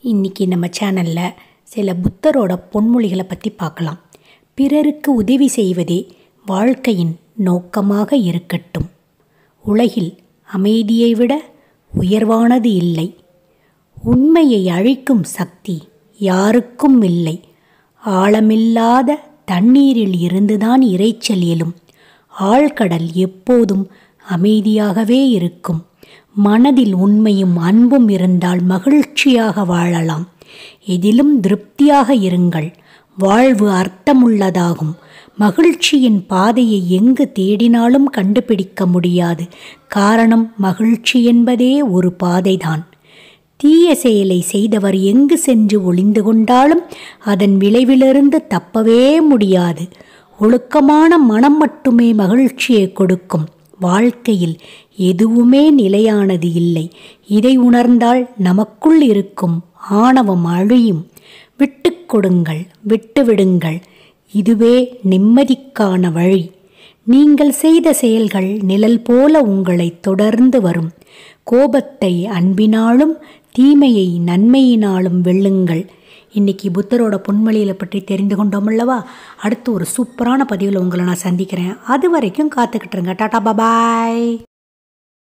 இன்னைக்கு நம்ம சேனலில் சில புத்தரோட பொன்மொழிகளை பற்றி பார்க்கலாம் பிறருக்கு உதவி செய்வதே வாழ்க்கையின் நோக்கமாக இருக்கட்டும் உலகில் அமைதியை விட உயர்வானது இல்லை உண்மையை அழிக்கும் சக்தி யாருக்கும் இல்லை ஆழமில்லாத தண்ணீரில் இருந்துதான் இரைச்சல் எழும் ஆழ்கடல் எப்போதும் அமைதியாகவே இருக்கும் மனதில் உண்மையும் அன்பும் இருந்தால் மகிழ்ச்சியாக வாழலாம் எதிலும் திருப்தியாக இருங்கள் வாழ்வு அர்த்தமுள்ளதாகும் மகிழ்ச்சியின் பாதையை எங்கு தேடினாலும் கண்டுபிடிக்க முடியாது காரணம் மகிழ்ச்சி என்பதே ஒரு பாதைதான் தீய செயலை செய்தவர் எங்கு சென்று ஒளிந்து கொண்டாலும் அதன் விளைவிலிருந்து தப்பவே முடியாது ஒழுக்கமான மனம் மட்டுமே மகிழ்ச்சியை கொடுக்கும் வாழ்க்கையில் எதுவுமே நிலையானது இல்லை இதை உணர்ந்தால் நமக்குள் இருக்கும் ஆணவம் அழியும் விட்டு கொடுங்கள் விட்டுவிடுங்கள் இதுவே நிம்மதிக்கான வழி நீங்கள் செய்த செயல்கள் நிழல் போல உங்களை தொடர்ந்து வரும் கோபத்தை அன்பினாலும் தீமையை நன்மையினாலும் வெல்லுங்கள் இன்னைக்கு புத்தரோட பொன்மொழிகளை பற்றி தெரிந்து கொண்டோம் அல்லவா அடுத்து ஒரு சூப்பரான பதிவில் உங்களை நான் சந்திக்கிறேன் அது வரைக்கும் காத்துக்கிட்டுருங்க டாடா பபாய்